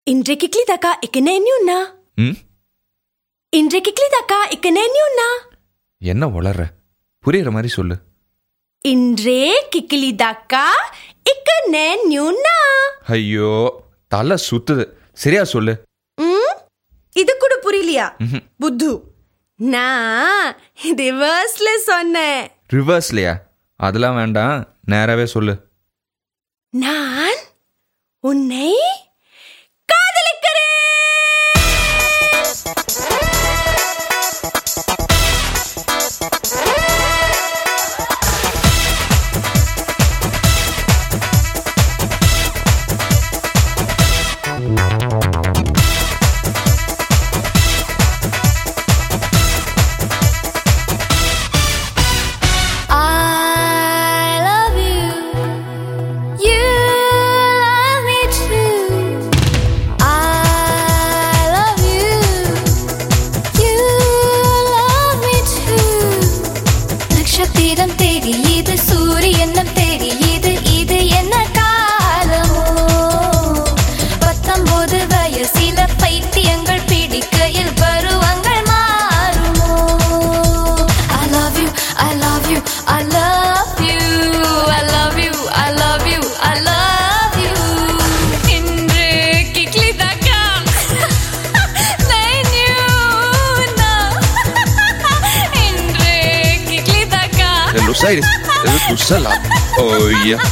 இன்றைக்கு கிளி தாக்கா இக்கன என்னுண்ணா ம் இன்றைக்கு கிளி தாக்கா இக்கன என்னுண்ணா என்ன வளர்ற புரியுற மாதிரி சொல்லு இன்றே கிக்கிலி தாக்கா இக்கன நியூண்ணா ஐயோ தலை சுத்துது சரியா சொல்லு ம் இது கூட புரியலையா ம்ஹும். புத்து நான் ரிவர்ஸ்ல சொன்னேன் ரிவர்ஸ்லையா அதெல்லாம் வேண்டாம் நேராவே சொல்லு நான் உன்னை காதலிக்கிறேன் I love you. You love me too. I love you. You love me too. நட்சத்திரம் தெரியுது சூரியனும் தெரியுது இது என்ன காலமோ பத்தொன்பது வயசில பைத்தியங்கள் பிடிக்கையில் பருவங்கள் மாறுமோ I love you, I love you, I love you, I love you, I love you, I love you. இன்று கிக்லி தாக்கா நான் நியூனா. இன்று கிக்லி தாக்கா Lo sai, tu sala. Oh yeah.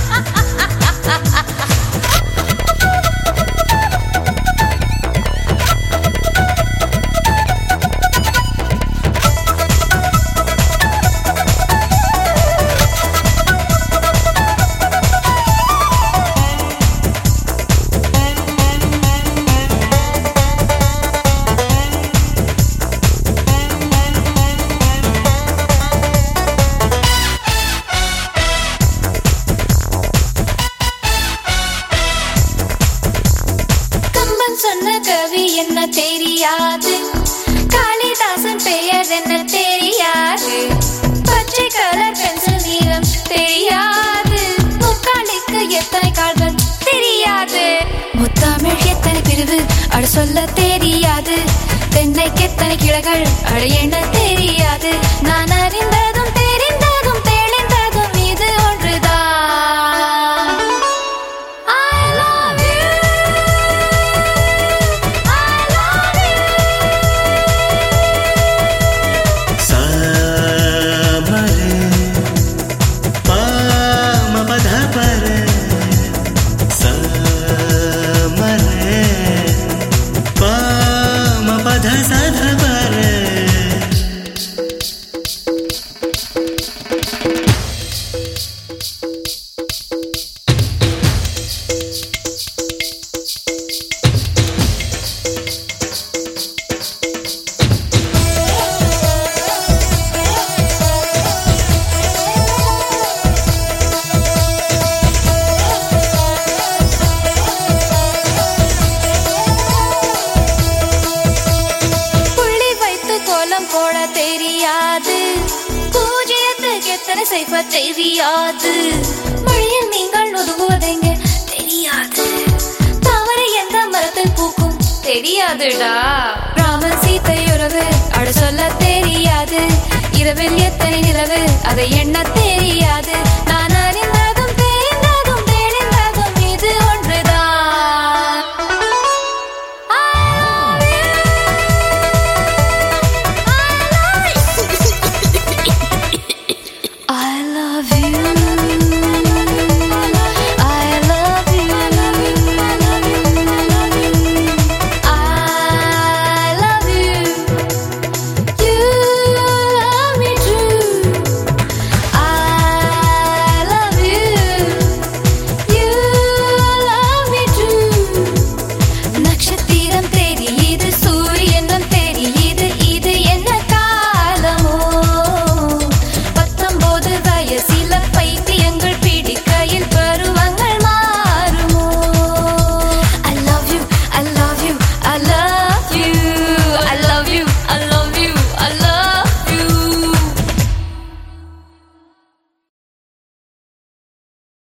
Kamban சொன்ன கவி என்ன தெரியாது காளிதாசன் பெயர் என்ன தெரியாது பச்சை கலர் பென்சில் நீளம் தெரியாது முக்காலுக்கு எத்தனை கால்கள் தெரியாது முத்தமிழ் எத்தனை பிரிவு அட சொல்ல தெரியாது தென்னைக்கு எத்தனை கிளைகள் அட என்ன தெரியாது நான் அறிந்ததும் தெரிந்ததும் தெளிந்ததும் இது ஒன்றுதான் I love you. I love you. सामरे पामपध परे समरे पामपध सध परे புள்ளி வைத்து கோலம் போட தெரியாது பூஜ்ஜியத்துக்கு எத்தனை செய்வ தெரியாது மழையில் நீங்கள் ஒதுங்குவதெங்க தெரியாது தவறு எந்த மரத்தில் பூக்கும் தெரியாதுடா ராமன் சீத்தை உறவு அட சொல்ல தெரியாது இரவில் எத்தனை நிலவு அதை எண்ண தெரியாது